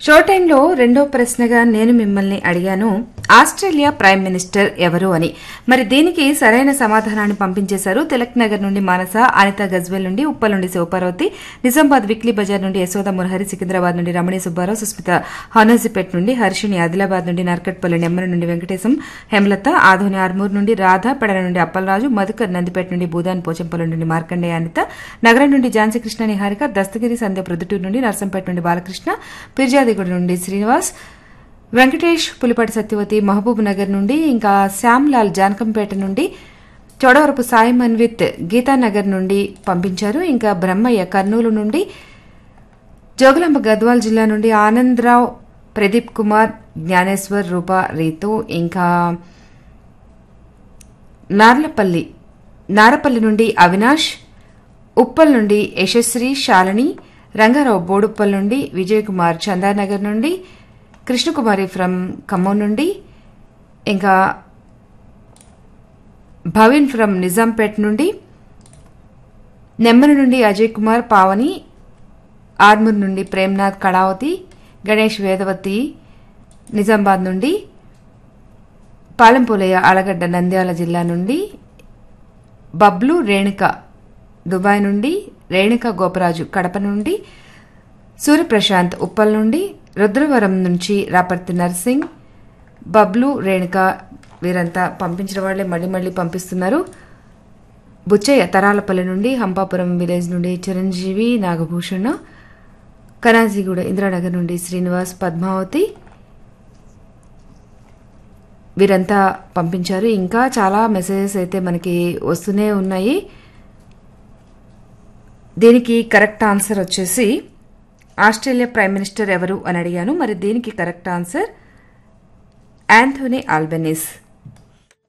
show టైంలో రెండో ప్రశ్నగా నేను మిమ్మల్ని అడిగాను ఆస్ట్రేలియా ప్రైమ్ మినిస్టర్ ఎవరు అని మరి దీనికి సరైన సమాధానాన్ని పంపించేశారు తిలక్ నగర్ నుండి మానస అనిత గజ్వెల్ నుండి ఉప్పల్ నుండి శివపార్వతి నిజామాబాద్ విక్లీ బజార్ నుండి యశోద మురహరి సికింద్రాబాద్ నుండి రమణి సుబ్బారావు సుస్మిత హానోజిపేట్ నుండి హర్షిని ఆదిలాబాద్ నుండి నర్కట్పల్లి నెమ్మల నుండి వెంకటేశం హేమలత ఆధోని ఆర్మూర్ నుండి రాధ పెడల నుండి అప్పలరాజు మధుకర్ నందిపేట నుండి భూదాన్ పోచంపల్లి నుండి మార్కండేయ అనిత నగరం నుండి ఝాన్సీ కృష్ణ నిహారిక దస్తగిరి సంధ్య ప్రొద్దుటూరు నుండి నర్సంపేట నుండి బాలకృష్ణ పిర్జాదిగూడ నుండి శ్రీనివాస్ వెంకటేష్ పులిపాటి సత్యవతి మహబూబ్ నగర్ నుండి ఇంకా శ్యామ్లాల్ జానకంపేట నుండి చోడవరపు సాయి మన్విత్ గీతానగర్ నుండి పంపించారు ఇంకా బ్రహ్మయ్య కర్నూలు నుండి జోగులాంబ గద్వాల్ జిల్లా నుండి ఆనందరావు ప్రదీప్ కుమార్ జ్ఞానేశ్వర్ రూప రీతు ఇంకా నార్లపల్లి నారపల్లి నుండి అవినాష్ ఉప్పల్ నుండి యశశ్రీ శాలిని రంగారావు బోడుప్పల్ నుండి విజయకుమార్ చందానగర్ నుండి కృష్ణకుమారి ఫ్రమ్ ఖమ్మం నుండి ఇంకా భవిన్ ఫ్రమ్ నిజాంపేట్ నుండి నెమ్మరి నుండి అజయ్ కుమార్ పావని ఆర్మూర్ నుండి ప్రేమ్నాథ్ కళావతి గణేష్ వేదవతి నిజామాబాద్ నుండి పాలెంపోలయ్య ఆలగడ్డ నంద్యాల జిల్లా నుండి బబ్లు రేణుక దుబాయ్ నుండి రేణుక గోపరాజు కడప నుండి సూర్యప్రశాంత్ ఉప్పల్ నుండి రుద్రవరం నుంచి రాపర్తి నర్సింగ్ బబ్లు రేణుక వీరంతా పంపించిన వాళ్లే మళ్ళీ మళ్ళీ పంపిస్తున్నారు బుచ్చయ్య తరాలపల్లి నుండి హంపాపురం విలేజ్ నుండి చిరంజీవి నాగభూషణ్ కనాజీగూడ ఇందిరానగర్ నుండి శ్రీనివాస్ పద్మావతి వీరంతా పంపించారు ఇంకా చాలా మెసేజెస్ అయితే మనకి వస్తూనే ఉన్నాయి దీనికి కరెక్ట్ ఆన్సర్ వచ్చేసి ఆస్ట్రేలియా ప్రైమ్ మినిస్టర్ ఎవరు అని అడిగాను మరి దీనికి కరెక్ట్ ఆన్సర్ యాంథోనీ ఆల్బెనిస్